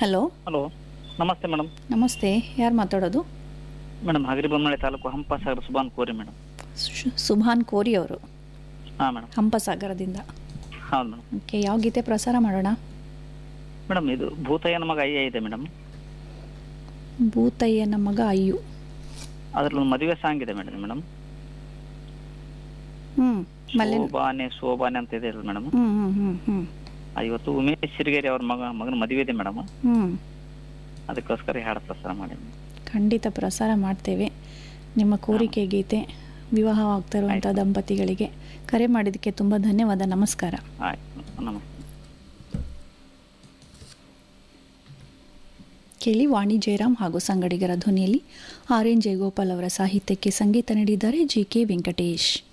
Hello hello ನಮಸ್ತೆ madam ನಮಸ್ತೆ ಯಾರು ಮಾತಾಡೋದು ಮೇಡಮ್ ಹಗರಿಬೊಮ್ಮಳೆ ತಾಲೂಕು ಹಂಪಸಾಗರ ಸುಬಾನ್ ಕೋರಿ ಮೇಡಮ್ ಶು- ಸುಭಾನ್ ಕೋರಿ ಅವರು ಹಾಂ ಮೇಡಮ್ ಹಂಪಸಾಗರದಿಂದ ಹೌದು ಮೇಡಮ್ ಓಕೆ ಯಾವ ಗೀತೆ ಪ್ರಸಾರ ಮಾಡೋಣ ಮೇಡಮ್ ಇದು ಭೂತಯ್ಯನ ಮಗ ಅಯ್ಯ ಇದೆ ಮೇಡಮ್ ಭೂತಯ್ಯನ ಮಗ ಅಯ್ಯು ಅದ್ರಲ್ಲಿ ಒಂದು ಮದುವೆ ಸಾಂಗ್ ಇದೆ ಮೇಡಮ್ ಮೇಡಮ್ ಹ್ಞೂ ಮಲ್ಲೆ ಶೋಭಾನೆ ಶೋಭಾನೆ ಅಂತ ಇದೆ ಮೇಡಮ್ ಹ್ಞೂ ಹ್ಞೂ ಹ್ಞೂ ಹ್ಞೂ ಇವತ್ತು ಉಮೇಶ್ ಸಿರಿಗೇರಿ ಅವ್ರ ಮಗ ಮಗನ ಮದುವೆ ಇದೆ ಮೇಡಮ್ ಹ್ಞೂ ಅದಕ್ಕೋಸ್ಕರ ಈ ಹಾಡು ಪ್ರಸಾರ ಮಾಡಿ madam. ಖಂಡಿತ ಪ್ರಸಾರ ಮಾಡ್ತೇವೆ ನಿಮ್ಮ ಕೋರಿಕೆ ಗೀತೆ ವಿವಾಹವಾಗ್ತಿರುವಂಥ ದಂಪತಿಗಳಿಗೆ ಕರೆ ಮಾಡಿದ್ದಕ್ಕೆ ತುಂಬ ಧನ್ಯವಾದ ನಮಸ್ಕಾರ ಆಯ್ತು ನಮಸ್ತೆ ಕೇಳಿ ವಾಣಿ ಜಯರಾಮ್ ಹಾಗೂ ಸಂಗಡಿಗರ ಧ್ವನಿಯಲ್ಲಿ ಆರ್ ಎನ್ ಜಯಗೋಪಾಲ್ ಅವರ ಸಾಹಿತ್ಯಕ್ಕೆ ಸಂಗೀತ ನೀಡಿದ್ದಾರೆ ಜಿ ಕೆ ವೆಂಕಟೇಶ್